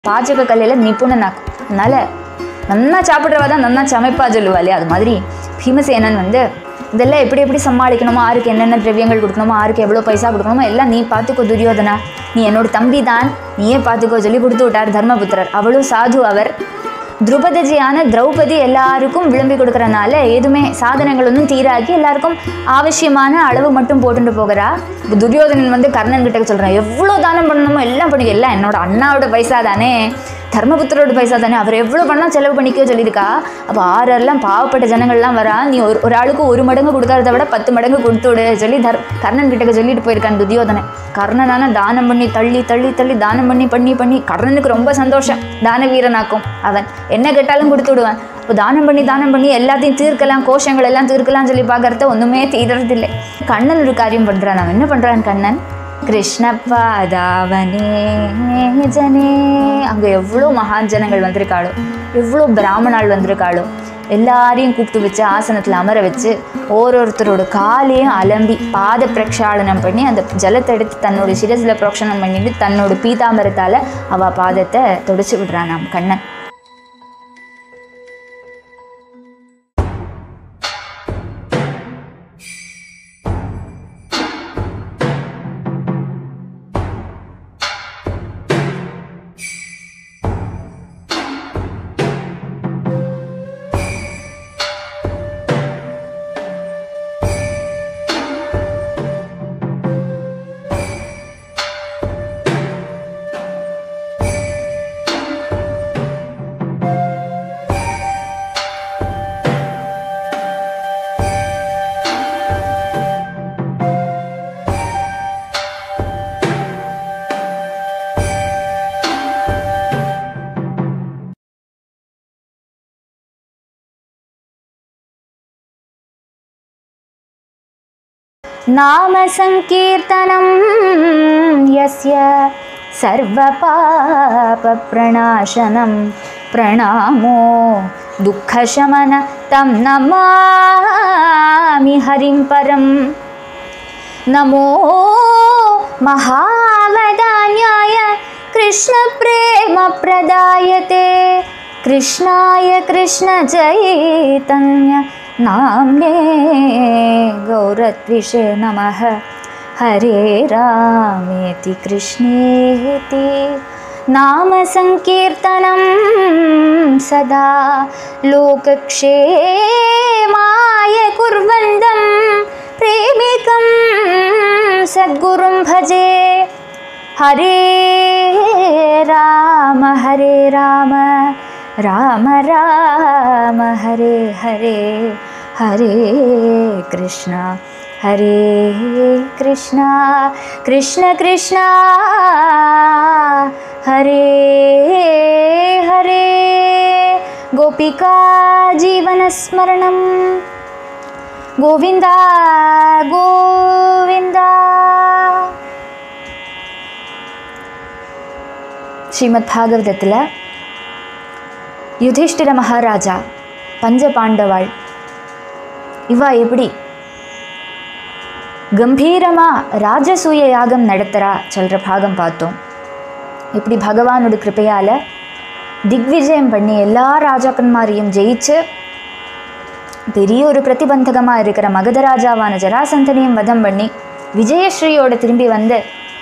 பாஜக கலையில் நிபுணனாக்கும் அதனால் நன்னா சாப்பிட்றவா தான் நன்னா சமைப்பா சொல்லுவா இல்லையா அது மாதிரி பீமசேனன் வந்து இதெல்லாம் எப்படி எப்படி சமாளிக்கணுமோ ஆருக்கு என்னென்ன திரவியங்கள் கொடுக்கணுமோ ஆருக்கு எவ்வளோ பைசா கொடுக்கணுமோ எல்லாம் நீ பார்த்துக்கோ துரியோதனா நீ என்னோட தம்பி தான் நீயே பார்த்துக்கோ சொல்லி கொடுத்து விட்டார் தர்மபுத்திரர் அவளும் சாது அவர் திரௌபதிஜியான திரௌபதி எல்லாருக்கும் விளம்பி கொடுக்கறனால எதுவுமே சாதனங்கள் ஒன்றும் தீராக்கி எல்லாருக்கும் ஆவசியமான அளவு மட்டும் போட்டுட்டு போகிறா இப்போ துரியோதனன் வந்து கர்ணன் கிட்ட சொல்கிறான் எவ்வளோ தானம் பண்ணணுமோ எல்லாம் பண்ணிக்க எல்லாம் என்னோட அண்ணாவோட பைசா தானே தர்மபுத்திரோட பைசா தானே அவர் எவ்வளோ பண்ணால் செலவு பண்ணிக்கோ சொல்லியிருக்கா அப்போ ஆறெல்லாம் பாவப்பட்ட ஜனங்கள்லாம் வரா நீ ஒரு ஒரு ஆளுக்கு ஒரு மடங்கு கொடுக்கறத விட பத்து மடங்கு கொடுத்து விடு சொல்லி தர் கர்ணன் கிட்ட சொல்லிட்டு போயிருக்கான் துரியோதனன் கர்ணனான தானம் பண்ணி தள்ளி தள்ளி தள்ளி தானம் பண்ணி பண்ணி பண்ணி கர்ணனுக்கு ரொம்ப சந்தோஷம் தான வீரனாக்கும் அவன் என்ன கேட்டாலும் கொடுத்து விடுவான் இப்போ தானம் பண்ணி தானம் பண்ணி எல்லாத்தையும் தீர்க்கலாம் கோஷங்கள் எல்லாம் தீர்க்கலாம் சொல்லி பார்க்கறத ஒன்றுமே தீர்றதில்லை கண்ணன் ஒரு காரியம் பண்ணுறான் அவன் என்ன பண்ணுறான் கண்ணன் கிருஷ்ண பாதாவனே ஜனே அங்கே எவ்வளோ மகான் ஜனங்கள் வந்திருக்காளோ எவ்வளோ பிராமணாள் வந்திருக்காளோ எல்லாரையும் கூப்பிட்டு வச்சு ஆசனத்தில் அமர வச்சு ஓரோருத்தரோட காலையும் அலம்பி பாத பிரக்ஷாலனம் பண்ணி அந்த ஜலத்தை எடுத்து தன்னோட சிரசில் புரோக்ஷனம் பண்ணிட்டு தன்னோட பீதாம்பரத்தால் அவள் பாதத்தை தொடச்சி விடுறான் நாம் கண்ணன் नामसङ्कीर्तनं यस्य सर्वपापप्रणाशनं प्रणामो दुःखशमन तं नमामि हरिं परं नमो महावदान्याय कृष्णप्रेमप्रदायते कृष्णाय कृष्णचैतन्य नाम्ने गौरत्विषे नमः हरे रामेति कृष्णेति नामसङ्कीर्तनं सदा लोकक्षेमाय कुर्वन्तं प्रेमिकं सद्गुरुं भजे हरे राम हरे राम राम राम हरे हरे हरे कृष्ण हरे कृष्ण कृष्ण कृष्ण हरे हरे गोपिका जीवनस्मरणं गोविन्द गोविन्द ஸ்ரீமத் பாகவதத்தில் யுதிஷ்டிர மகாராஜா பஞ்ச பாண்டவாள் இவா எப்படி கம்பீரமாக ராஜசூய யாகம் நடத்துகிறா சொல்கிற பாகம் பார்த்தோம் இப்படி பகவானோட கிருப்பையால் திக்விஜயம் பண்ணி எல்லா ராஜாக்கன்மாரையும் ஜெயிச்சு பெரிய ஒரு பிரதிபந்தகமாக இருக்கிற மகதராஜாவான ஜராசந்தனையும் வதம் பண்ணி விஜயஸ்ரீயோட திரும்பி வந்து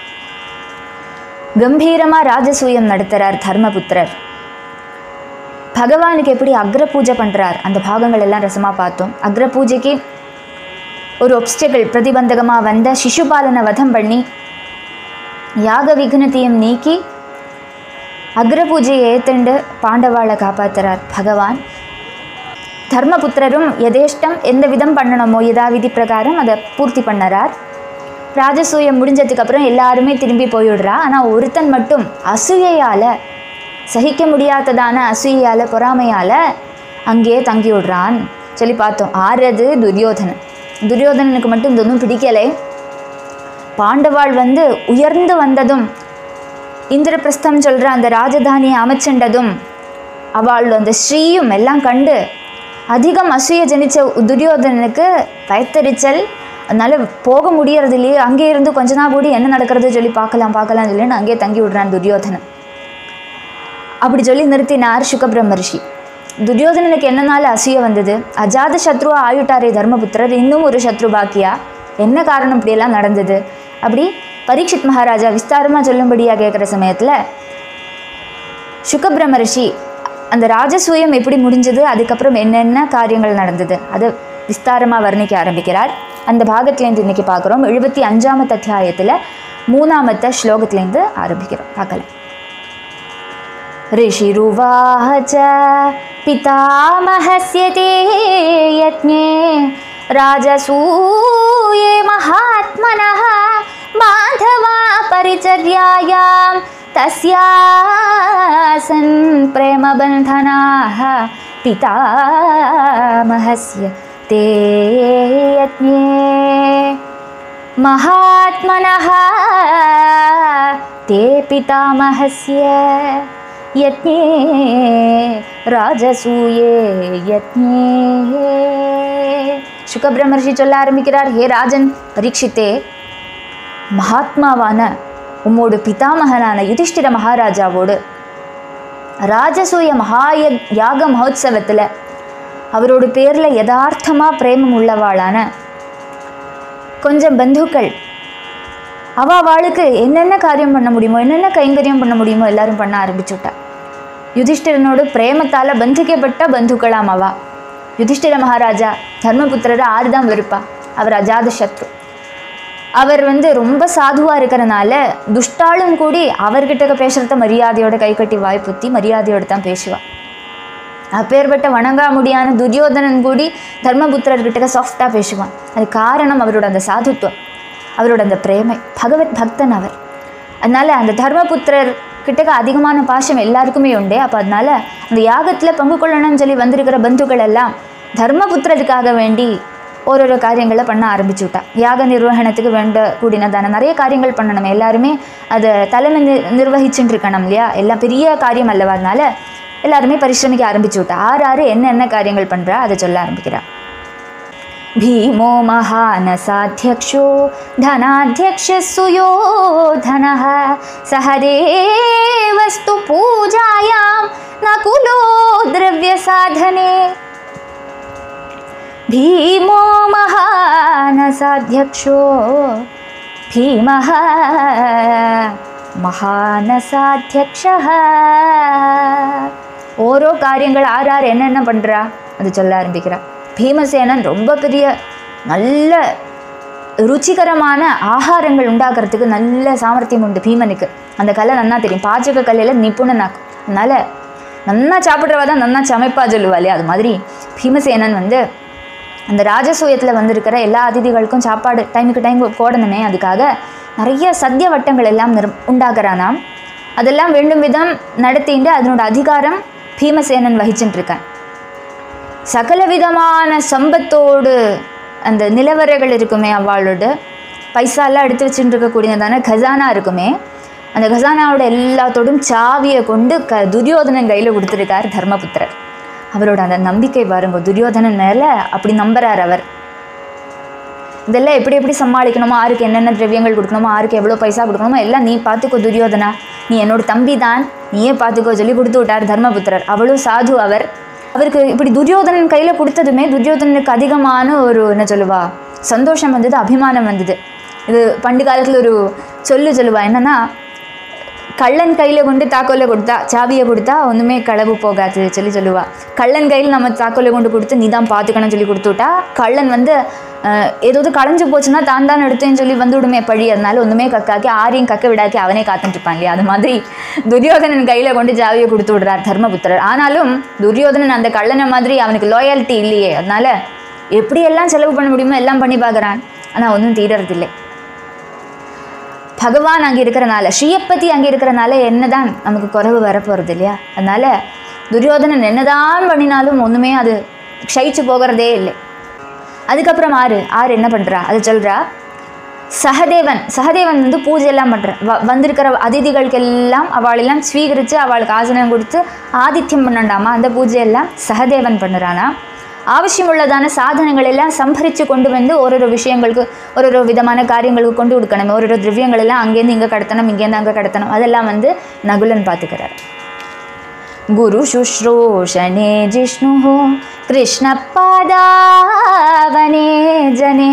கம்பீரமாக ராஜசூயம் நடத்துகிறார் தர்மபுத்திரர் பகவானுக்கு எப்படி அக்ர பூஜை பண்ணுறார் அந்த பாகங்கள் எல்லாம் ரசமாக பார்த்தோம் அக்ர பூஜைக்கு ஒரு ஒப்ஸ்டக்கிள் பிரதிபந்தகமாக வந்த சிசுபாலனை வதம் பண்ணி யாக விக்னத்தையும் நீக்கி அக்ர பூஜையை ஏத்துண்டு பாண்டவாளை காப்பாத்துறார் பகவான் தர்மபுத்திரரும் எதேஷ்டம் எந்த விதம் பண்ணணுமோ யதாவிதி பிரகாரம் அதை பூர்த்தி பண்ணறார் ராஜசூயம் முடிஞ்சதுக்கு அப்புறம் எல்லாருமே திரும்பி போயிடுறா ஆனால் ஒருத்தன் மட்டும் அசூயையால் சகிக்க முடியாததான அசூயால் பொறாமையால் அங்கேயே தங்கி விடுறான் சொல்லி பார்த்தோம் ஆறது துரியோதனன் துரியோதனனுக்கு மட்டும் இது ஒன்றும் பிடிக்கலை பாண்டவாள் வந்து உயர்ந்து வந்ததும் இந்திரபிரஸ்தம் சொல்கிற அந்த ராஜதானியை அமைச்சண்டதும் அவள் அந்த ஸ்ரீயும் எல்லாம் கண்டு அதிகம் அசூய ஜனிச்ச துரியோதனனுக்கு பயத்தறிச்சல் அதனால போக முடியறது இல்லையே அங்கே இருந்து கொஞ்ச நாள் கூடி என்ன நடக்கிறது சொல்லி பார்க்கலாம் பார்க்கலாம் சொல்லின்னு அங்கேயே தங்கி விடுறான் துரியோதனன் அப்படி சொல்லி நிறுத்தினார் சுகபிரம்ம ரிஷி துரியோதனனுக்கு என்னனால அசூய வந்தது அஜாத சத்ருவா ஆயுட்டாரே தர்மபுத்திரர் இன்னும் ஒரு சத்ரு பாக்கியா என்ன காரணம் இப்படியெல்லாம் நடந்தது அப்படி பரீட்சித் மகாராஜா விஸ்தாரமாக சொல்லும்படியாக கேட்குற சமயத்தில் சுகபிரம்ம ரிஷி அந்த ராஜசூயம் எப்படி முடிஞ்சது அதுக்கப்புறம் என்னென்ன காரியங்கள் நடந்தது அதை விஸ்தாரமாக வர்ணிக்க ஆரம்பிக்கிறார் அந்த பாகத்துலேருந்து இன்னைக்கு பார்க்குறோம் எழுபத்தி அஞ்சாமத்து அத்தியாயத்தில் மூணாமத்த ஸ்லோகத்துலேருந்து ஆரம்பிக்கிறோம் பார்க்கலாம் ऋषिरुवाच पितामहस्य ते यज्ञे राजसूये महात्मनः बान्धवा परिचर्यायां तस्यासन् प्रेमबन्धनाः पितामहस्य ते यज्ञे महात्मनः ते पितामहस्य यज्ञे ராஜசூயே யத்னே சுகபிரமர்ஷி சொல்ல ஆரம்பிக்கிறார் ஹே ராஜன் பரீட்சித்தே மகாத்மாவான உம்மோடு பிதாமகனான யுதிஷ்டிர மகாராஜாவோடு ராஜசூய மகாய யாக மகோத்சவத்தில் அவரோட பேரில் யதார்த்தமாக பிரேமம் உள்ளவாளான கொஞ்சம் பந்துக்கள் அவ அவளுக்கு என்னென்ன காரியம் பண்ண முடியுமோ என்னென்ன கைங்கரியம் பண்ண முடியுமோ எல்லாரும் பண்ண ஆரம்பிச்சுட்டா யுதிஷ்டிரனோடு பிரேமத்தால் பந்திக்கப்பட்ட பந்துக்களாம் அவா யுதிஷ்டிர மகாராஜா தர்மபுத்திரரை ஆறுதான் வெறுப்பா அவர் அஜாத சத்ரு அவர் வந்து ரொம்ப சாதுவாக இருக்கிறனால துஷ்டாளும் கூடி அவர்கிட்ட பேசுகிறத மரியாதையோட கை கட்டி வாய் புத்தி மரியாதையோடு தான் பேசுவா அப்பேற்பட்ட வணங்கா முடியான துரியோதனன் கூடி தர்மபுத்திரர்கிட்ட சாஃப்டாக பேசுவான் அது காரணம் அவரோட அந்த சாதுத்துவம் அவரோட அந்த பிரேமை பகவத் பக்தன் அவர் அதனால அந்த தர்மபுத்திரர் கிட்டக்க அதிகமான பாசம் எல்லாருக்குமே உண்டு அப்போ அதனால அந்த யாகத்தில் பங்கு கொள்ளணும்னு சொல்லி வந்திருக்கிற பந்துக்கள் எல்லாம் தர்மபுத்திரருக்காக வேண்டி ஒரு ஒரு காரியங்களை பண்ண ஆரம்பிச்சு விட்டா யாக நிர்வகணத்துக்கு வேண்ட கூடினதான நிறைய காரியங்கள் பண்ணணும் எல்லாருமே அதை தலைமை நி நிர்வகிச்சுட்டு இருக்கணும் இல்லையா எல்லாம் பெரிய காரியம் அல்லவா அதனால எல்லாருமே பரிசிரமிக்க ஆரம்பிச்சு விட்டா ஆறு ஆறு என்னென்ன காரியங்கள் பண்ணுறா அதை சொல்ல ஆரம்பிக்கிறா भीमो महानसाध्यक्षो धनाध्यक्षः सुयोधनः सह देवस्तु पूजायां नकुलो द्रव्यसाधने भीमो महानसाध्यक्षो भीमः மகானசாத்தியக்ஷः ஓரோ காரியங்கள் ஆர் ஆர் என்னென்ன பண்ணுறா அது சொல்ல ஆரம்பிக்கிறா பீமசேனன் ரொம்ப பெரிய நல்ல ருச்சிகரமான ஆகாரங்கள் உண்டாக்குறதுக்கு நல்ல சாமர்த்தியம் உண்டு பீமனுக்கு அந்த கலை நன்னா தெரியும் பாச்சக கலையில் நிபுணனாக்கும் அதனால் நன்னா சாப்பிட்றவா தான் நன்னா சமைப்பா சொல்லுவா இல்லையா அது மாதிரி பீமசேனன் வந்து அந்த ராஜசூயத்தில் வந்திருக்கிற எல்லா அதிதிகளுக்கும் சாப்பாடு டைமுக்கு டைம் போடணுமே அதுக்காக நிறைய சத்திய வட்டங்கள் எல்லாம் நிர் உண்டாக்குறானாம் அதெல்லாம் வேண்டும் விதம் நடத்திண்டு அதனோட அதிகாரம் பீமசேனன் வகிச்சுட்டு இருக்கான் சகல விதமான சம்பத்தோடு அந்த நிலவரைகள் இருக்குமே அவளோட பைசாலாம் எடுத்து வச்சுட்டு இருக்கக்கூடியதான கசானா இருக்குமே அந்த கசானாவோட எல்லாத்தோடும் சாவியை கொண்டு க துரியோதனன் கையில் கொடுத்துருக்கார் தர்மபுத்திரர் அவரோட அந்த நம்பிக்கை பாருங்க துரியோதனன் மேலே அப்படி நம்புறார் அவர் இதெல்லாம் எப்படி எப்படி சமாளிக்கணுமோ ஆருக்கு என்னென்ன திரவியங்கள் கொடுக்கணுமோ ஆருக்கு எவ்வளோ பைசா கொடுக்கணுமோ எல்லாம் நீ பார்த்துக்கோ துரியோதனா நீ என்னோட தம்பி தான் நீயே பார்த்துக்கோ சொல்லி கொடுத்து விட்டார் தர்மபுத்திரர் அவளும் சாது அவர் அவருக்கு இப்படி துரியோதனன் கையில் கொடுத்ததுமே துரியோதனனுக்கு அதிகமான ஒரு என்ன சொல்லுவா சந்தோஷம் வந்தது அபிமானம் வந்தது இது பண்டு காலத்தில் ஒரு சொல்லு சொல்லுவா என்னன்னா கள்ளன் கையில் கொண்டு தாக்கோலை கொடுத்தா சாவியை கொடுத்தா ஒன்றுமே களவு போகாது சொல்லி சொல்லுவா கள்ளன் கையில் நம்ம தாக்கோலை கொண்டு கொடுத்து நீ தான் பார்த்துக்கணும்னு சொல்லி கொடுத்து விட்டா கள்ளன் வந்து அஹ், ஏதாவது களைஞ்சு போச்சுன்னா தான் தான் எடுத்தேன்னு சொல்லி வந்து விடுமே பழி அதனால ஒன்றுமே கக்காக்கி ஆரையும் கக்க விடாக்கி அவனே காத்துட்டு இருப்பான் இல்லையா அது மாதிரி துரியோதனன் கையில் கொண்டு சாவியை கொடுத்து விடுறார் தர்மபுத்திரர் ஆனாலும் துரியோதனன் அந்த கள்ளனை மாதிரி அவனுக்கு லாயாலிட்டி இல்லையே அதனால எப்படியெல்லாம் செலவு பண்ண முடியுமோ எல்லாம் பண்ணி பார்க்குறான் ஆனால் ஒன்றும் தீரறதில்லை பகவான் அங்கே இருக்கிறனால ஸ்ரீயப்பதி அங்கே இருக்கிறனால என்னதான் நமக்கு குறைவு வரப்போகிறது இல்லையா அதனால துரியோதனன் என்னதான் பண்ணினாலும் ஒன்றுமே அது க்ஷயிச்சு போகிறதே இல்லை அதுக்கப்புறம் ஆறு ஆறு என்ன பண்ணுறா அது சொல்கிறா சகதேவன் சகதேவன் வந்து பூஜை எல்லாம் பண்ணுறான் வ வந்திருக்கிற அதிதிகளுக்கெல்லாம் அவளெல்லாம் ஸ்வீகரித்து அவளுக்கு ஆசனம் கொடுத்து ஆதித்யம் பண்ணண்டாமா அந்த பூஜையெல்லாம் சகதேவன் பண்ணுறானா அவசியமுள்ளதான சாதனங்கள் எல்லாம் சம்பரித்து கொண்டு வந்து ஒரு ஒரு விஷயங்களுக்கு ஒரு ஒரு விதமான காரியங்களுக்கு கொண்டு கொடுக்கணும் ஒரு ஒரு திரவியங்கள் எல்லாம் அங்கேருந்து இங்கே கடத்தணும் இங்கேருந்து அங்கே கடத்தணும் அதெல்லாம் வந்து நகுலன் பார்த்துக்கிறார் गुरुशुश्रूषणे जिष्णुः कृष्णपादावने जने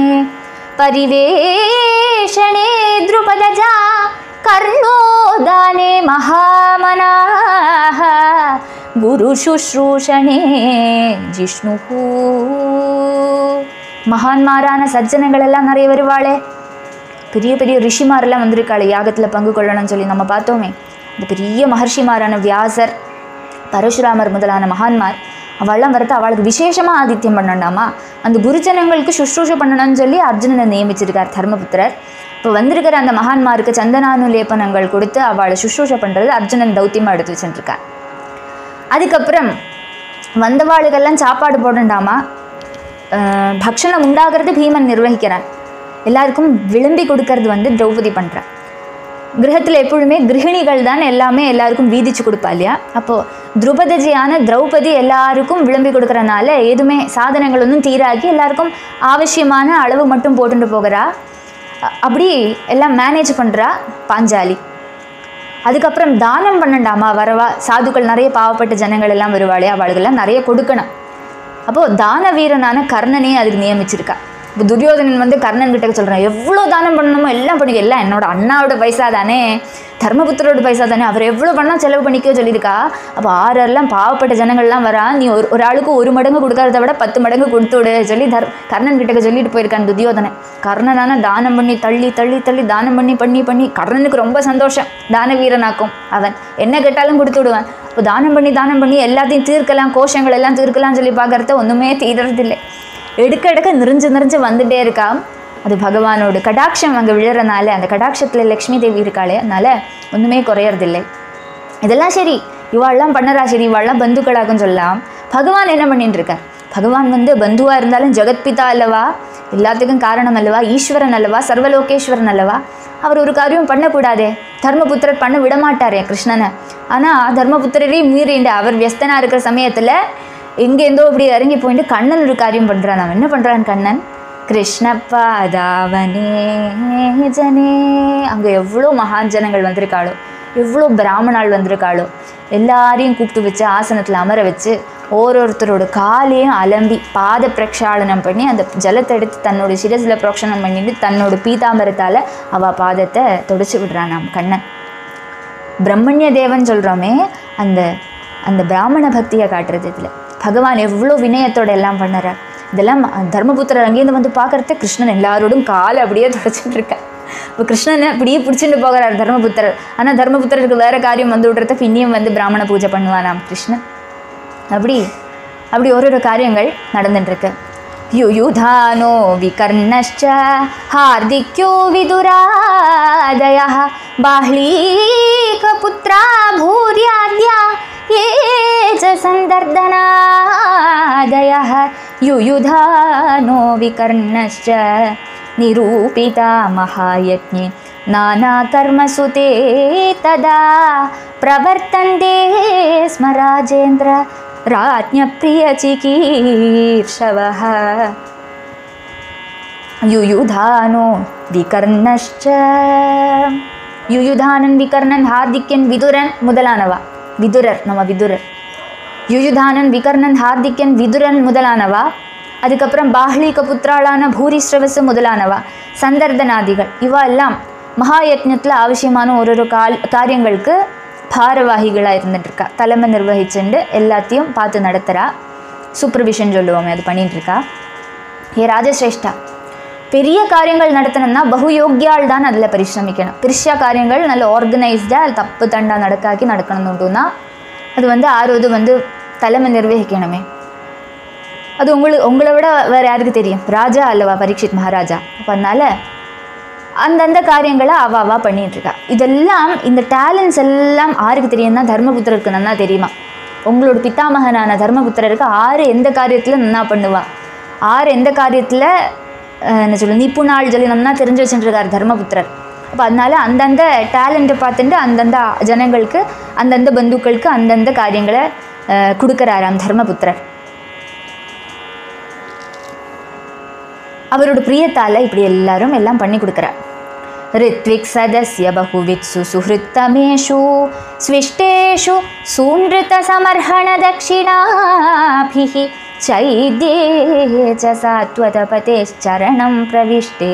परिवेषणे द्रुपदजा कर्णोदाने महामनाः குருசுஷ்ரூஷனே ஜிஷ்ணுஹூ மகான்மாரான சஜ்ஜனங்களெல்லாம் நிறைய வருவாளே பெரிய பெரிய ரிஷிமாரெல்லாம் வந்திருக்காளே யாகத்தில் பங்கு கொள்ளணும்னு சொல்லி நம்ம பார்த்தோமே இந்த பெரிய மகர்ஷிமாரான வியாசர் பரசுராமர் முதலான மகான்மார் அவள்லாம் வரது அவளுக்கு விசேஷமாக ஆதித்யம் பண்ணண்டாமா அந்த குருஜனங்களுக்கு சுஷ்ரூஷ பண்ணணும்னு சொல்லி அர்ஜுனனை நியமிச்சிருக்கார் தர்மபுத்திரர் இப்போ வந்திருக்கிற அந்த மகான்மாருக்கு சந்தனானுலேபனங்கள் கொடுத்து அவளை சுஷ்ரூஷ பண்ணுறது அர்ஜுனன் தௌத்தியமாக எடுத்து வச்சுட்டுருக்கார் அதுக்கப்புறம் வந்தவாளுக்கெல்லாம் சாப்பாடு போடண்டாமா அஹ், பக்ஷணம் உண்டாகிறது பீமன் நிர்வகிக்கிறான் எல்லாருக்கும் விளம்பி கொடுக்கறது வந்து திரௌபதி பண்ணுறான் கிரகத்தில் எப்பொழுதுமே கிரகிணிகள் தான் எல்லாமே எல்லாருக்கும் வீதிச்சு கொடுப்பா இல்லையா அப்போது துருபதஜியான திரௌபதி எல்லாருக்கும் விளம்பி கொடுக்கறனால எதுவுமே சாதனங்கள் ஒன்றும் தீராக்கி எல்லாருக்கும் ஆவசியமான அளவு மட்டும் போட்டுட்டு போகிறா அ- அப்படி எல்லாம் மேனேஜ் பண்ணுறா பாஞ்சாலி அதுக்கப்புறம் தானம் பண்ணண்டாமா வரவா சாதுக்கள் நிறைய பாவப்பட்ட ஜனங்கள் எல்லாம் வருவாளே அவளுக்கெல்லாம் நிறைய கொடுக்கணும் அப்போது தான வீரனான கர்ணனே அதுக்கு நியமிச்சிருக்கா இப்போ துரியோதனன் வந்து கர்ணன் கிட்ட சொல்கிறான் எவ்வளோ தானம் பண்ணணுமோ எல்லாம் பண்ணிக்க எல்லாம் என்னோட அண்ணாவோட பைசா தானே தர்மபுத்திரோட பைசா தானே அவர் எவ்வளோ பண்ணால் செலவு பண்ணிக்கோ சொல்லியிருக்கா அப்போ ஆறெல்லாம் பாவப்பட்ட ஜனங்கள்லாம் வரா நீ ஒரு ஒரு ஆளுக்கு ஒரு மடங்கு கொடுக்கறத விட பத்து மடங்கு கொடுத்து விடு சொல்லி தர் கர்ணன் கிட்ட சொல்லிட்டு போயிருக்கான் துரியோதனன் கர்ணனான தானம் பண்ணி தள்ளி தள்ளி தள்ளி தானம் பண்ணி பண்ணி பண்ணி கர்ணனுக்கு ரொம்ப சந்தோஷம் தான வீரனாக்கும் அவன் என்ன கேட்டாலும் கொடுத்து விடுவான் இப்போ தானம் பண்ணி தானம் பண்ணி எல்லாத்தையும் தீர்க்கலாம் கோஷங்கள் எல்லாம் தீர்க்கலாம் சொல்லி பார்க்கறத ஒன்றுமே தீர்றதில்லை எடுக்க எடுக்க நிறைஞ்சு நிறைஞ்சு வந்துட்டே இருக்கா அது பகவானோட கடாட்சம் அங்கே விழுறனால அந்த கடாட்சத்தில் லக்ஷ்மி தேவி இருக்காளே அதனால ஒன்றுமே குறையறதில்லை இதெல்லாம் சரி இவாள்லாம் பண்ணறா சரி இவாள்லாம் பந்துக்களாகும் சொல்லலாம் பகவான் என்ன பண்ணிட்டு இருக்கார் பகவான் வந்து பந்துவாக இருந்தாலும் ஜெகத்பிதா அல்லவா எல்லாத்துக்கும் காரணம் அல்லவா ஈஸ்வரன் அல்லவா சர்வலோகேஸ்வரன் அல்லவா அவர் ஒரு காரியம் பண்ணக்கூடாதே தர்மபுத்திரர் பண்ண விட மாட்டாரே கிருஷ்ணனை ஆனால் தர்மபுத்திரரையும் மீறிண்டு அவர் வியஸ்தனாக இருக்கிற சமயத்தில் எங்கேருந்தோ இப்படி இறங்கி போயிட்டு கண்ணன் ஒரு காரியம் பண்ணுறான் அவன் என்ன பண்ணுறான் கண்ணன் கிருஷ்ண பாதாவனே ஜனே அங்கே எவ்வளோ மகான் ஜனங்கள் வந்திருக்காளோ எவ்வளோ பிராமணாள் வந்திருக்காளோ எல்லாரையும் கூப்பிட்டு வச்சு ஆசனத்தில் அமர வச்சு ஓரோருத்தரோட காலையும் அலம்பி பாத பிரக்ஷாலனம் பண்ணி அந்த ஜலத்தை எடுத்து தன்னோட சிரசில் புரோக்ஷனம் பண்ணிட்டு தன்னோட பீதாம்பரத்தால் அவள் பாதத்தை தொடச்சி விடுறான் நாம் கண்ணன் பிரம்மண்ய தேவன் சொல்கிறோமே அந்த அந்த பிராமண பக்தியை காட்டுறது இதில் பகவான் எவ்வளோ வினயத்தோட எல்லாம் பண்ணுறார் இதெல்லாம் தர்மபுத்திரர் அங்கேருந்து வந்து பார்க்கறது கிருஷ்ணன் எல்லாரோடும் காலை அப்படியே தொடச்சிட்டு இருக்க இப்போ கிருஷ்ணனை அப்படியே பிடிச்சிட்டு போகிறார் தர்மபுத்திரர் ஆனால் தர்மபுத்திரருக்கு வேற காரியம் வந்து விடுறதுக்கு இன்னியும் வந்து பிராமண பூஜை பண்ணுவானாம் கிருஷ்ணன் அப்படி அப்படி ஒரு ஒரு காரியங்கள் நடந்துட்டுருக்கு யுயுதானோ விகர்ணश्च हार्दिक्यो विदुरादयः बाह्लीकपुत्रा भूर्याद्या ये च सन्दर्दनादयः युयुधानो विकर्णश्च निरूपिता महायज्ञे नानाकर्मसु ते तदा प्रवर्तन्ते स्म राजेन्द्र राज्ञप्रियचिकीर्षवः யுயுதானோ விகர்ணஷ்ச யுயுதானன் விகர்ணன் ஹார்திக்யன் விதுரன் முதலானவா விதுரர் நம்ம விதுரர் யுயுதானன் விகர்ணன் ஹார்திக்யன் விதுரன் முதலானவா அதுக்கப்புறம் பாஹ்லீக புத்திராளான பூரிஸ்ரவசு முதலானவா சந்தர்தனாதிகள் இவா எல்லாம் மகாயஜ்ஞத்தில் அவசியமான ஒரு ஒரு கால் காரியங்களுக்கு பாரவாகிகளாக இருந்துட்டுருக்கா தலைமை நிர்வகிச்சுண்டு எல்லாத்தையும் பார்த்து நடத்துகிறா சூப்பர்விஷன் சொல்லுவோமே அது பண்ணிட்டு இருக்கா ஏ ராஜசிரேஷ்டா பெரிய காரியங்கள் நடத்தணும்னா பகு யோக்கியால் தான் அதில் பரிசிரமிக்கணும் பெருசா காரியங்கள் நல்ல ஆர்கனைஸ்டாக தப்பு தண்டா நடக்காக்கி நடக்கணும்னுட்டுனா அது வந்து ஆரோது வந்து தலைமை நிர்வகிக்கணுமே அது உங்களுக்கு உங்களை விட வேறு யாருக்கு தெரியும் ராஜா அல்லவா பரீட்சித் மகாராஜா அப்போ அதனால் அந்தந்த காரியங்களை அவ அவா பண்ணிட்டு இருக்கா இதெல்லாம் இந்த டேலண்ட்ஸ் எல்லாம் ஆருக்கு தெரியும்னா தர்மபுத்திரருக்கு நன்னா தெரியுமா உங்களோட பித்தாமகனான தர்மபுத்திரருக்கு ஆறு எந்த காரியத்தில் நன்னா பண்ணுவா ஆறு எந்த காரியத்தில் என்ன சொல்ல நிப்புணாள் சொல்லி நன்னா தெரிஞ்சு வச்சுட்டுருக்கார் தர்மபுத்திரர் அப்போ அதனால அந்தந்த டேலண்ட்டை பார்த்துட்டு அந்தந்த ஜனங்களுக்கு அந்தந்த பந்துக்களுக்கு அந்தந்த காரியங்களை அஹ், கொடுக்கறாராம் தர்மபுத்திரர் அவரோட பிரியத்தால் இப்படி எல்லாரும் எல்லாம் பண்ணி கொடுக்குறார் ऋत्विक्सदस्य बहुवित्सु सुहृत्तमेषु स्विष्टेषु सूनृतसमर्हणदक्षिणाभिः चैद्ये च सात्वतपतेश्चरणं प्रविष्टे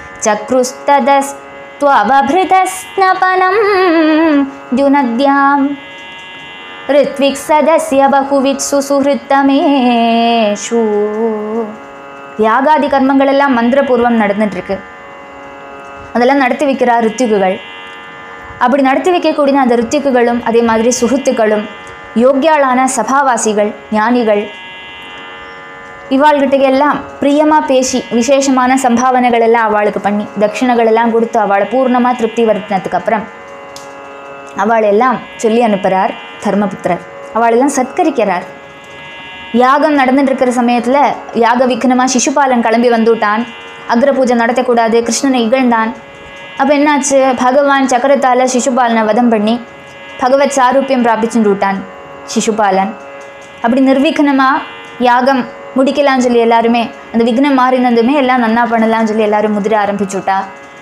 चक्रुस्तदस्त्ववभृतस्नपनं द्युनद्याम् ऋत्विक्सदस्य बहुवित्सु சுஹிருத்தமேஷு யாகாதி கர்மங்கள் எல்லாம் மந்திரபூர்வம் நடந்துட்டு இருக்கு அதெல்லாம் நடத்தி வைக்கிறார் ரித்திகுகள் அப்படி நடத்தி வைக்கக்கூடிய அந்த ரித்திக்குகளும் அதே மாதிரி சுகுத்துக்களும் யோக்கியாளான சபாவாசிகள் ஞானிகள் இவாள்கிட்ட எல்லாம் பிரியமாக பேசி விசேஷமான சம்பாவனைகள் எல்லாம் அவளுக்கு பண்ணி தட்சிணைகள் எல்லாம் கொடுத்து அவளை பூர்ணமாக திருப்தி வருத்தினதுக்கு அப்புறம் அவள் எல்லாம் சொல்லி அனுப்புகிறார் தர்மபுத்திரர் அவளெல்லாம் சத்கரிக்கிறார் யாகம் நடந்துட்டு இருக்கிற சமயத்தில் யாக விக்னமாக சிசுபாலன் கிளம்பி வந்துவிட்டான் அக்ர பூஜை நடத்தக்கூடாது கிருஷ்ணனை இகழ்ந்தான் அப்போ என்னாச்சு பகவான் சக்கரத்தால் சிசுபாலனை வதம் பண்ணி பகவத் சாரூபியம் பிராபிச்சுட்டு விட்டான் சிசுபாலன் அப்படி நிர்விக்னமாக யாகம் முடிக்கலாம்னு சொல்லி எல்லாருமே அந்த விக்னம் மாறினதுமே எல்லாம் நன்னா பண்ணலாம்னு சொல்லி எல்லாரும் முதிர ஆரம்பிச்சுட்டா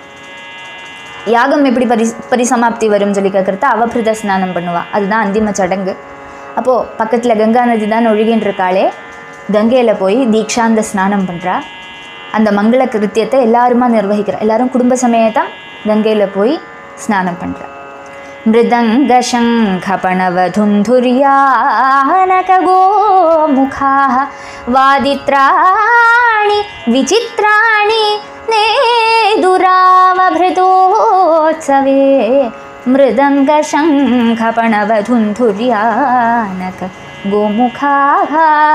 யாகம் எப்படி பரி பரிசமாப்தி வரும்னு சொல்லி கேட்குறது அவபிரத ஸ்நானம் பண்ணுவா அதுதான் அந்திம சடங்கு அப்போது பக்கத்தில் கங்கா நதி தான் ஒழுகின்னு இருக்காளே கங்கையில் போய் தீக்ஷாந்த ஸ்நானம் பண்ணுறா அந்த மங்கள கிருத்தியத்தை எல்லாருமா நிர்வகிக்கிறா எல்லாரும் குடும்ப சமேதம் கங்கையில் போய் ஸ்நானம் பண்ணுறா मृदङ्गशङ्खपणवधुन्धुर्यानकगोमुखाः वादित्राणि विचित्राणि नेदुरावभृतोत्सवे मृदङ्गशङ्खपणवधुन्धुर्यानक गोमुखाः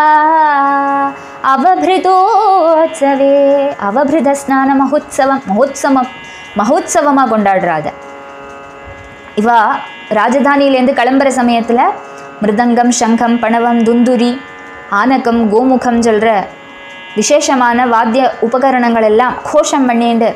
அவபிருதோத்சவே அவபிருத ஸ்நான மகோத்சவம் மகோத்சவம் மகோத்சவமாக கொண்டாடுறாத இவா ராஜதானியிலேருந்து கிளம்புற சமயத்தில் மிருதங்கம் சங்கம் பணவம் துந்துரி ஆனகம் கோமுகம் சொல்கிற விசேஷமான வாத்திய உபகரணங்கள் எல்லாம் கோஷம் பண்ணிண்டு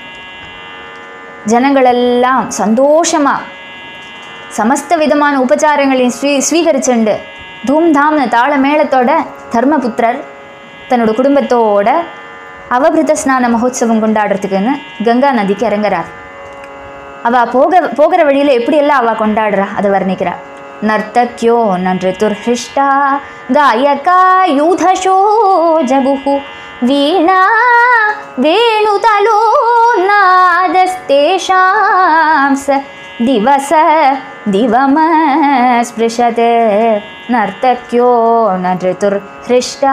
ஜனங்களெல்லாம் சந்தோஷமாக சமஸ்த விதமான உபச்சாரங்களையும் ஸ்வீ ஸ்வீகரிச்சுண்டு தூம்தாம்னு தாள மேளத்தோட தர்மபுத்திரர் தன்னோட குடும்பத்தோட அவபிருத ஸ்நான மகோத்சவம் கொண்டாடுறதுக்குன்னு கங்கா நதிக்கு இறங்குறார் அவள் போக போகிற வழியில் எப்படியெல்லாம் அவள் கொண்டாடுறா அதை வர்ணிக்கிறா நர்த்தக்யோ நன்று துர்ஹிஷ்டா காயகா யூதஷோ ஜகுஹு வீணா வேணுதலோ நாதஸ்தேஷாம் ச திவச திவம ஸ்பிருஷத் நர்த்தக்யோ நன்று துர்ஹிஷ்டா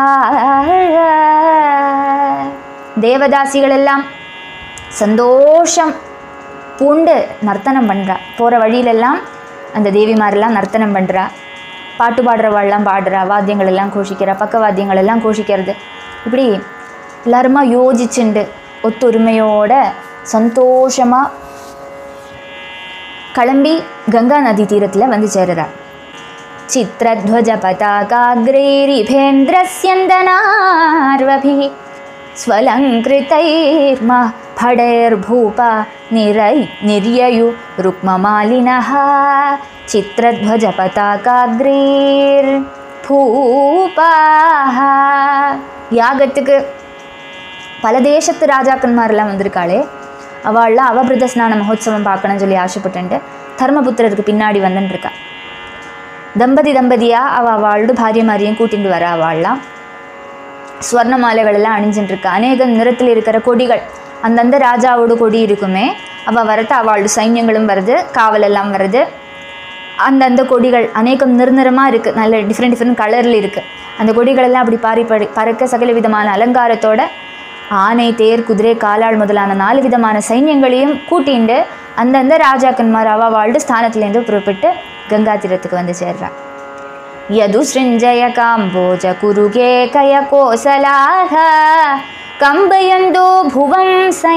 தேவதாசிகள் எல்லாம் சந்தோஷம் பூண்டு நர்த்தனம் பண்ணுறா போகிற வழியிலெல்லாம் அந்த தேவிமாரெல்லாம் நர்த்தனம் பண்ணுறா பாட்டு பாடுறவாள்லாம் பாடுறா வாத்தியங்கள் எல்லாம் கோஷிக்கிறா பக்கவாத்தியங்கள் எல்லாம் கோஷிக்கிறது இப்படி எல்லாருமா யோசிச்சுண்டு ஒத்துரிமையோட சந்தோஷமாக கிளம்பி கங்கா நதி தீரத்தில் வந்து சேருறா சித்திரத்வஜ பதாகாग्रैरिभेन्द्रस्यन्दनार्वभिः स्वलङ्कृतैर्मा फडैर्भूपा निरै निर्ययु रुक्ममालिनः சித்திரத்வஜபதாகாகிரீர்பூபாக யாகத்துக்கு பல தேசத்து ராஜாக்கன்மாரெல்லாம் வந்திருக்காளே அவள்லாம் அவபிரத ஸ்நான மகோத்சவம் பார்க்கணும்னு சொல்லி ஆசைப்பட்டுண்டு தர்மபுத்திரருக்கு பின்னாடி வந்துட்டுருக்கா தம்பதி தம்பதியாக அவள் அவளோட பாரியமாரியும் கூட்டிட்டு வர அவள்லாம் ஸ்வர்ண மாலைகள் எல்லாம் அணிஞ்சுட்டு இருக்கா அநேக நிறத்தில் இருக்கிற கொடிகள் அந்தந்த ராஜாவோட கொடி இருக்குமே அவள் வரத்த அவளோட சைன்யங்களும் வருது காவல் எல்லாம் வருது அந்தந்த கொடிகள் அநேகம் நிர்நிறமாக இருக்குது நல்ல டிஃப்ரெண்ட் டிஃப்ரெண்ட் கலரில் இருக்குது அந்த கொடிகளெல்லாம் அப்படி பாரி படி பறக்க சகல விதமான அலங்காரத்தோட ஆனை தேர் குதிரை காலாள் முதலான நாலு விதமான சைன்யங்களையும் கூட்டிண்டு அந்தந்த ராஜாக்கன்மார் அவ வாழ்ந்து ஸ்தானத்துலேருந்து புறப்பட்டு கங்கா தீரத்துக்கு வந்து சேர்றா यदु सृञ्जय काम्बोज कुरुगे कयकोसलाः कम्बयन्दो भुवं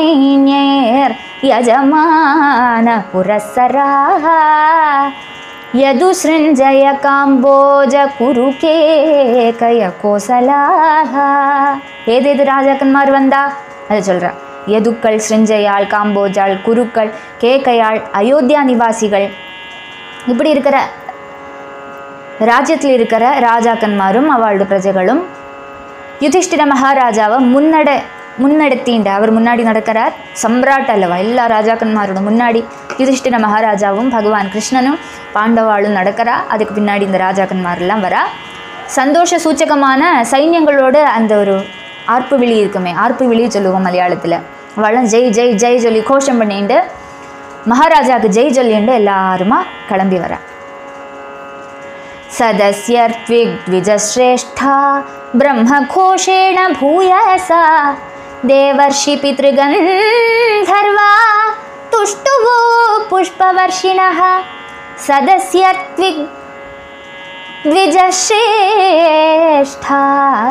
सैन्यैर्यजमानपुरःसराः यदु सृञ्जय काम्बोज कुरुके கயகோசலாக ஏதேது ராஜாக்கன்மார் வந்தா அதை சொல்கிறா யதுக்கள் சிருஞ்சயாள் காம்போஜாள் குருக்கள் கேக்கையாள் அயோத்தியா நிவாசிகள் இப்படி இருக்கிற ராஜ்யத்தில் இருக்கிற ராஜாக்கன்மாரும் அவளோட பிரஜைகளும் யுதிஷ்டிர மகாராஜாவை முன்னட முன்னெடுத்திண்டு அவர் முன்னாடி நடக்கிறார் சம்ராட் அல்லவா எல்லா ராஜாக்கன்மாரோட முன்னாடி யுதிஷ்டிர மகாராஜாவும் பகவான் கிருஷ்ணனும் பாண்டவாளும் நடக்கிறா அதுக்கு பின்னாடி இந்த ராஜாக்கன்மாரெல்லாம் வரா சந்தோஷ சூச்சகமான சைன்யங்களோட அந்த ஒரு ஆர்ப்பு விழி இருக்குமே ஆர்ப்பு விழி சொல்லுவோம் மலையாளத்தில் அவளும் ஜெய் ஜெய் ஜெய் சொல்லி கோஷம் பண்ணிட்டு மகாராஜாவுக்கு ஜெய் சொல்லிண்டு எல்லாருமா கிளம்பி வரா सदस्यर्त्विग्द्विजश्रेष्ठा ब्रह्मघोषेण भूयसा देवर्षि पितृगन्धर्वा तुष्टुवो पुष्पवर्षिणः सदस्यर्त्विग् द्विजश्रेष्ठा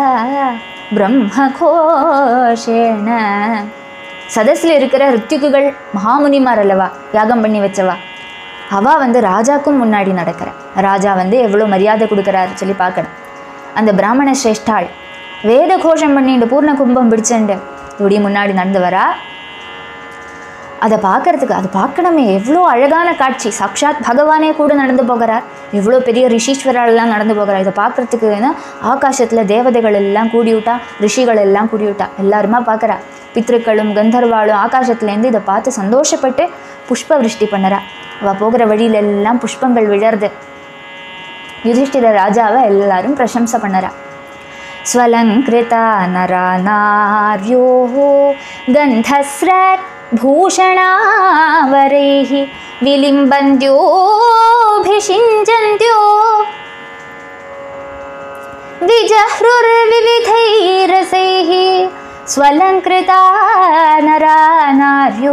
பிரம்மகோஷேன சதஸில் இருக்கிற ரித்யுக்குகள் மகாமுனிமார் அல்லவா யாகம் பண்ணி வச்சவா அவ வந்து ராஜாக்கும் முன்னாடி நடக்கிற ராஜா வந்து எவ்வளோ மரியாதை கொடுக்குறாரு சொல்லி பார்க்கணும் அந்த பிராமண சிரேஷ்டாள் வேத கோஷம் பண்ணிட்டு பூர்ண கும்பம் பிடிச்சுண்டு இப்படி முன்னாடி நடந்து வரா அதை பார்க்கறதுக்கு அது பார்க்கணுமே எவ்வளோ அழகான காட்சி சாக்ஷாத் பகவானே கூட நடந்து போகிறார் எவ்வளோ பெரிய ரிஷீஸ்வராலெல்லாம் நடந்து போகிறார் இதை பார்க்கறதுக்கு ஏன்னா ஆகாசத்தில் தேவதைகள் எல்லாம் கூடிவிட்டா ரிஷிகள் எல்லாம் கூடிவிட்டா எல்லாருமா பார்க்குறா பித்ருக்களும் கந்தர்வாளும் ஆகாசத்துலேருந்து இதை பார்த்து சந்தோஷப்பட்டு புஷ்ப விருஷ்டி பண்ணுறா அவள் போகிற வழியிலெல்லாம் புஷ்பங்கள் விழருது யுதிஷ்டிர ராஜாவை எல்லாரும் பிரசம்சை பண்ணுறா स्वलङ्कृता नरा नार्योः गन्धस्रत् भूषणावरैः विलिम्बन्त्योऽभिषिञ्चन्त्यो विजह्रुर्विविधैरसैः स्वलङ्कृता नरा नार्यो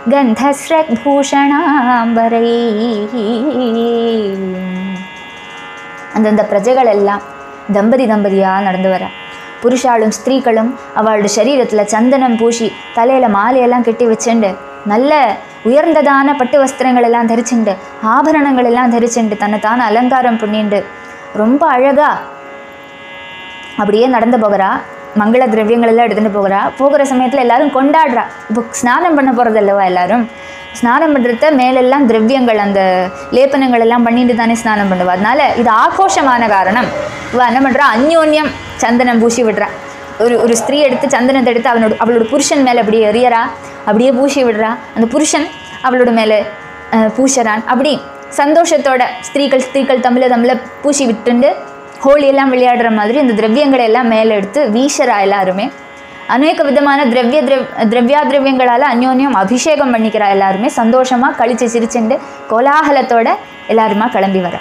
गन्धस्रग्भूषणाम्बरैः அந்தந்த பிரஜைகள் எல்லாம் தம்பதி தம்பதியாக நடந்து வர புருஷாலும் ஸ்திரீகளும் அவளோட சரீரத்தில் சந்தனம் பூசி தலையில் மாலையெல்லாம் கட்டி வச்சுண்டு நல்ல உயர்ந்ததான பட்டு வஸ்திரங்கள் எல்லாம் தரிச்சுண்டு ஆபரணங்கள் எல்லாம் தரிச்சுண்டு தன்னைத்தான அலங்காரம் பண்ணிண்டு ரொம்ப அழகா அப்படியே நடந்து போகிறா மங்கள திரவியங்கள் எல்லாம் எடுத்துகிட்டு போகிறா போகிற சமயத்தில் எல்லாரும் கொண்டாடுறா இப்போ ஸ்நானம் பண்ண போகிறது அல்லவா எல்லாரும் ஸ்நானம் பண்ணுறத மேலெல்லாம் திரவியங்கள் அந்த லேப்பனங்கள் எல்லாம் பண்ணிட்டு தானே ஸ்நானம் பண்ணுவா அதனால இது ஆக்ரோஷமான காரணம் இவ என்ன பண்ணுறா அந்யோன்யம் சந்தனம் பூசி விடுறா ஒரு ஒரு ஸ்திரீ எடுத்து சந்தனத்தை எடுத்து அவனோட அவளோட புருஷன் மேலே அப்படியே எறியறா அப்படியே பூசி விடுறா அந்த புருஷன் அவளோட மேலே அஹ், பூசறான் அப்படி சந்தோஷத்தோட ஸ்திரீகள் ஸ்திரீகள் தமிழ தமிழ பூசி விட்டுண்டு ஹோலி எல்லாம் விளையாடுற மாதிரி இந்த திரவியங்களை எல்லாம் மேலே எடுத்து வீசறா எல்லாருமே அநேக விதமான திரவிய திரவ் திரவியா திரவியங்களால் அந்யோன்யம் அபிஷேகம் பண்ணிக்கிறா எல்லாருமே சந்தோஷமாக கழிச்சு சிரிச்சுண்டு கோலாகலத்தோட எல்லாருமா கிளம்பி வர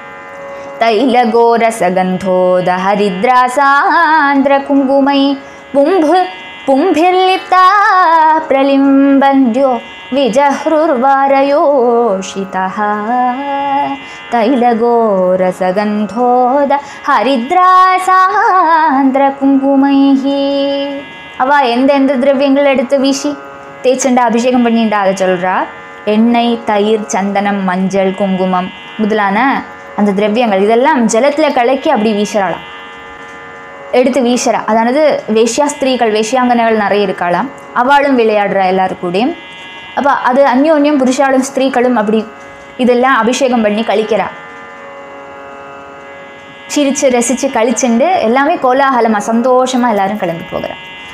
तैलगोरसगन्धोदहरिद्रासान्द्रकुङ्कुमै पुम्भ पुम्भिर्लिप्ता प्रलिम्बन्द्यो विजह्रुर्वारयोषितः तैलगोरसगन्धोद हरिद्रासान्द्रकुङ्कुमैः அவ எந்த எந்த திரவியங்கள் எடுத்து வீசி தேய்ச்சண்டா அபிஷேகம் பண்ணிண்டா அதை சொல்றா எண்ணெய் தயிர் சந்தனம் மஞ்சள் குங்குமம் முதலான அந்த திரவியங்கள் இதெல்லாம் ஜலத்தில் கலக்கி அப்படி வீசுறாளாம் எடுத்து வீசுறா அதானது வேஷ்யா ஸ்திரீகள் வேஷ்யாங்கனைகள் நிறைய இருக்காளாம் அவளும் விளையாடுறா எல்லாரு கூடயும் அப்போ அது அந்யோன்யம் புருஷாலும் ஸ்திரீகளும் அப்படி இதெல்லாம் அபிஷேகம் பண்ணி கழிக்கிறா சிரிச்சு ரசித்து கழிச்சுண்டு எல்லாமே கோலாகலமாக சந்தோஷமாக எல்லாரும் கிளம்பி போகிறா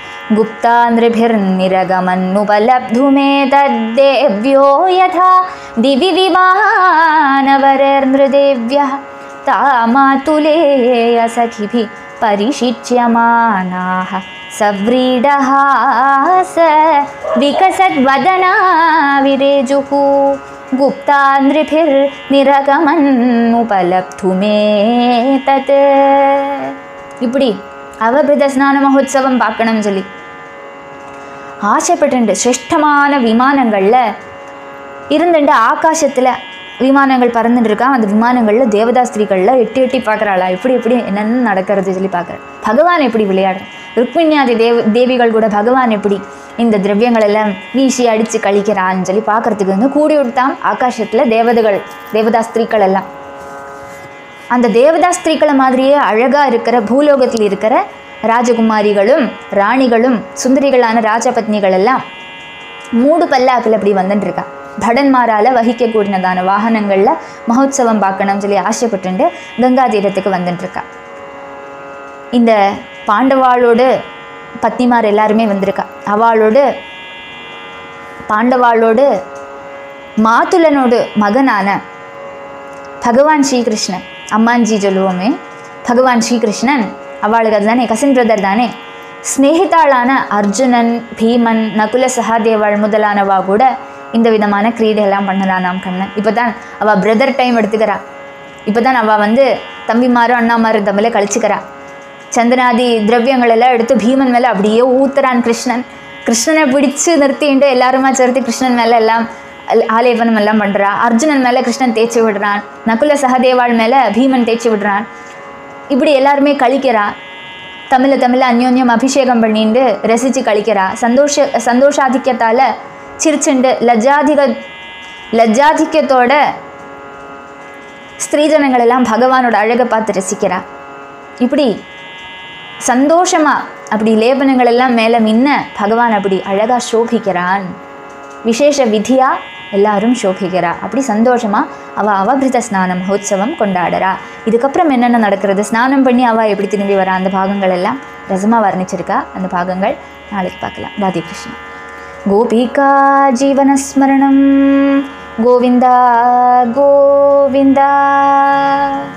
गुप्तान्द्रिभिर्निरगमन्नुपलब्धुमेतद्देव्यो यथा दिवि विमानवरेर्नृदेव्यः तामातुलेय सखिभिः परिशिच्यमानाः सव्रीडहास विकसद्वदना विरेजुः गुप्तान्द्रिभिर्निरगमन्नुपलब्धुमे तत् இப்படி அவபிரத ஸ்நான மகோத்சவம் பார்க்கணும்னு சொல்லி ஆசைப்பட்டுண்டு சிரேஷ்டமான விமானங்களில் இருந்துட்டு ஆகாசத்தில் விமானங்கள் பறந்துட்டு இருக்கா அந்த விமானங்களில் தேவதாஸ்திரிகளில் எட்டி எட்டி பார்க்குறாளா எப்படி எப்படி என்னென்ன நடக்கிறது சொல்லி பார்க்குறேன் பகவான் எப்படி விளையாடுற ருக்மிணியாதி தேவ தேவிகள் கூட பகவான் எப்படி இந்த திரவியங்கள் எல்லாம் வீசி அடித்து கழிக்கிறான்னு சொல்லி பார்க்கறதுக்கு வந்து கூடி விட்டான் ஆகாசத்தில் தேவதைகள் தேவதாஸ்திரிகள் எல்லாம் அந்த தேவதாஸ்திரிகளை மாதிரியே அழகாக இருக்கிற பூலோகத்தில் இருக்கிற ராஜகுமாரிகளும் ராணிகளும் சுந்தரிகளான ராஜபத்னிகள் எல்லாம் மூடு பல்லாக்கில் அப்படி வந்துட்டு இருக்கா படன்மாரால் வகிக்கக்கூடியதான வாகனங்களில் மகோத்சவம் பார்க்கணும்னு சொல்லி ஆசைப்பட்டுண்டு கங்கா தீரத்துக்கு வந்துட்டு இருக்கா இந்த பாண்டவாளோடு பத்னிமார் எல்லாருமே வந்திருக்கா அவளோடு பாண்டவாளோடு மாதுலனோடு மகனான பகவான் ஸ்ரீகிருஷ்ணன் அம்மாஞ்சி சொல்லுவோமே பகவான் ஸ்ரீகிருஷ்ணன் அவளுக்கு அதுதானே கசின் பிரதர் தானே ஸ்நேகிதாளான அர்ஜுனன் பீமன் நகுல சகாதேவாள் முதலானவா கூட இந்த விதமான கிரீடையெல்லாம் பண்ணலாம் நாம் கண்ணன் இப்போ தான் அவள் பிரதர் டைம் எடுத்துக்கிறா இப்போ தான் அவள் வந்து தம்பிமாரும் அண்ணாமாரும் தம்மில் கழிச்சுக்கிறா சந்தனாதி திரவியங்கள் எல்லாம் எடுத்து பீமன் மேலே அப்படியே ஊத்துறான் கிருஷ்ணன் கிருஷ்ணனை பிடிச்சு நிறுத்திட்டு எல்லாருமா சேர்த்து கிருஷ்ணன் மேலே எல்லாம் அல்- ஆலேபனம் எல்லாம் பண்ணுறா அர்ஜுனன் மேலே கிருஷ்ணன் தேய்ச்சி விடுறான் நகுல சகதேவாள் மேலே பீமன் தேய்ச்சி விடுறான் இப்படி எல்லாருமே கழிக்கிறா தமிழை தமிழை அந்யோன்யம் அபிஷேகம் பண்ணிட்டு ரசித்து கழிக்கிறா சந்தோஷ சந்தோஷாதிக்கத்தால் சிரிச்சுண்டு லஜ்ஜாதிக லஜ்ஜாதிக்கத்தோட ஸ்திரீஜனங்கள் எல்லாம் பகவானோட அழகை பார்த்து ரசிக்கிறா இப்படி சந்தோஷமா அப்படி லேபனங்கள் எல்லாம் மேலே மின்ன பகவான் அப்படி அழகா சோபிக்கிறான் விசேஷ விதியா எல்லாரும் சோபிக்கிறா அப்படி சந்தோஷமா அவ அவபிருத ஸ்நான மகோத்சவம் கொண்டாடுறா இதுக்கப்புறம் என்னென்ன நடக்கிறது ஸ்நானம் பண்ணி அவ எப்படி திரும்பி வரா அந்த பாகங்கள் எல்லாம் ரசமா வர்ணிச்சிருக்கா அந்த பாகங்கள் நாளைக்கு பார்க்கலாம் ராதே கிருஷ்ணா गोपिका जीवनस्मरणं गोविन्दा गोविन्दा